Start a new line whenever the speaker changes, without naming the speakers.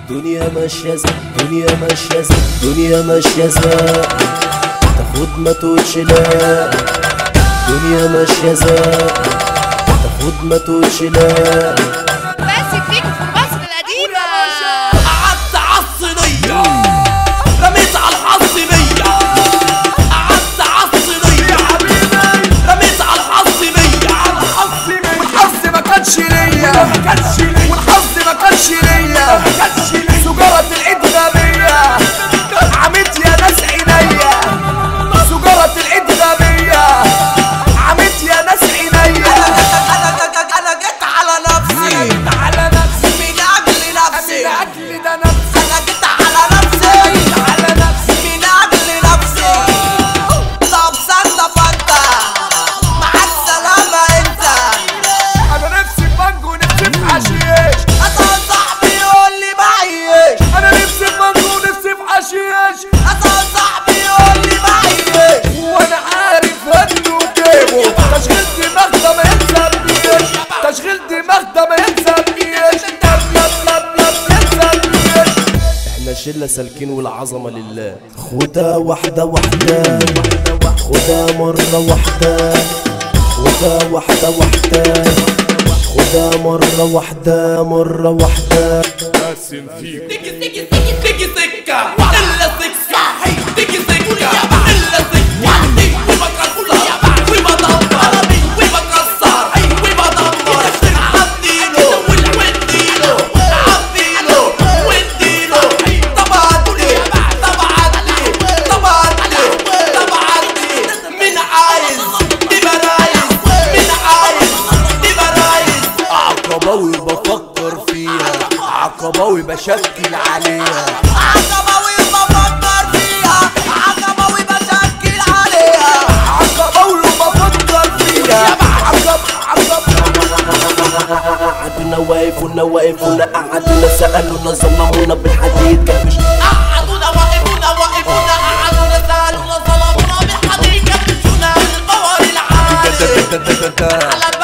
دنيا ماشية زي دنيا ماشية زي دنيا ماشية زي تاخد ما تقولش لا دنيا ماشية زي تاخد ما تقولش لا
ماسك فيك في مصر القديمة
قعدت عالصينية رميت على الحصينية قعدت عالصينية رميت على الحصينية
والحظ ما كانش ليا والحظ ما كانش ليا سجارة العيد غبية عميت يا ناس عينيا سجارة العيد غبية عميت يا ناس عينيا
انا جيت على نفسي
على نفسي
من اجل نفسي
من اجل ده نفسي
انا جيت على نفسي
على نفسي
من اجل نفسي طب صنف انت مع السلامة انت
انا نفسي في مانجو نفسي في حشيش
انا صاحبي يقول لي معيش
انا نفسي في مانجو نفسي في حشيش
انا صاحبي يقول لي معيش
وانا عارف انه جيبه تشغيل دماغ ده ما يتسميش تشغيل دماغ ده ما يتسميش لا لا لا لا يتسميش
احنا شلة سالكين والعظمة لله خدها واحدة واحدة خدها مرة واحدة خدها واحدة واحدة خدها مرة واحدة مرة واحدة
تيجي تيجي تيجي تيجي سكة إلا سكة تيجي سكة إلا سكة وبكسر وبدمر وبكسر وبدمر عديله واديله عديله واديله طب عدي طب عدي طب عدي طب عدي مين عايز تبقى رايز مين عايز تبقى رايز
عقباوي بفكر فيها عقباوي بشكل عليها
عقباوي بفكر فيها عقباوي بشكل عليها
عقباوي بفكر فيها عقب عقب
قعدونا واقفونا واقفونا قعدونا سألونا ظلمونا بالحديد كان مش
قعدونا وقفونا وقفونا قعدونا سالونا ظلمونا بالحديد كبشونا البور العالي على